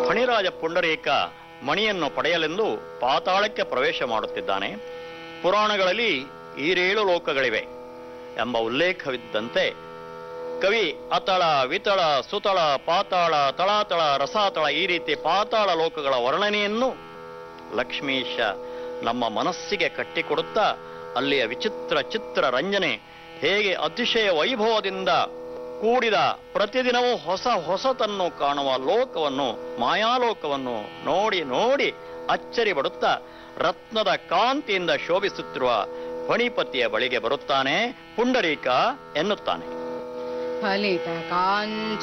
ಫಣಿರಾಜ ಪುಂಡರೀಕ ಮಣಿಯನ್ನು ಪಡೆಯಲೆಂದು ಪಾತಾಳಕ್ಕೆ ಪ್ರವೇಶ ಮಾಡುತ್ತಿದ್ದಾನೆ ಪುರಾಣಗಳಲ್ಲಿ ಈರೇಳು ಲೋಕಗಳಿವೆ ಎಂಬ ಉಲ್ಲೇಖವಿದ್ದಂತೆ ಕವಿ ಅತಳ ವಿತಳ ಸುತಳ ಪಾತಾಳ ತಳಾತಳ ರಸಾತಳ ಈ ರೀತಿ ಪಾತಾಳ ಲೋಕಗಳ ವರ್ಣನೆಯನ್ನು ಲಕ್ಷ್ಮೀಶ ನಮ್ಮ ಮನಸ್ಸಿಗೆ ಕಟ್ಟಿಕೊಡುತ್ತಾ ಅಲ್ಲಿಯ ವಿಚಿತ್ರ ಚಿತ್ರ ರಂಜನೆ ಹೇಗೆ ಅತಿಶಯ ವೈಭವದಿಂದ ಕೂಡಿದ ಪ್ರತಿದಿನವೂ ಹೊಸ ಹೊಸತನ್ನು ಕಾಣುವ ಲೋಕವನ್ನು ಮಾಯಾಲೋಕವನ್ನು ನೋಡಿ ನೋಡಿ ಅಚ್ಚರಿ ಪಡುತ್ತಾ ರತ್ನದ ಕಾಂತಿಯಿಂದ ಶೋಭಿಸುತ್ತಿರುವ ಫಣಿಪತಿಯ ಬಳಿಗೆ ಬರುತ್ತಾನೆ ಪುಂಡರೀಕ ಎನ್ನುತ್ತಾನೆ ಫಲಿತ ಕಾಂಚ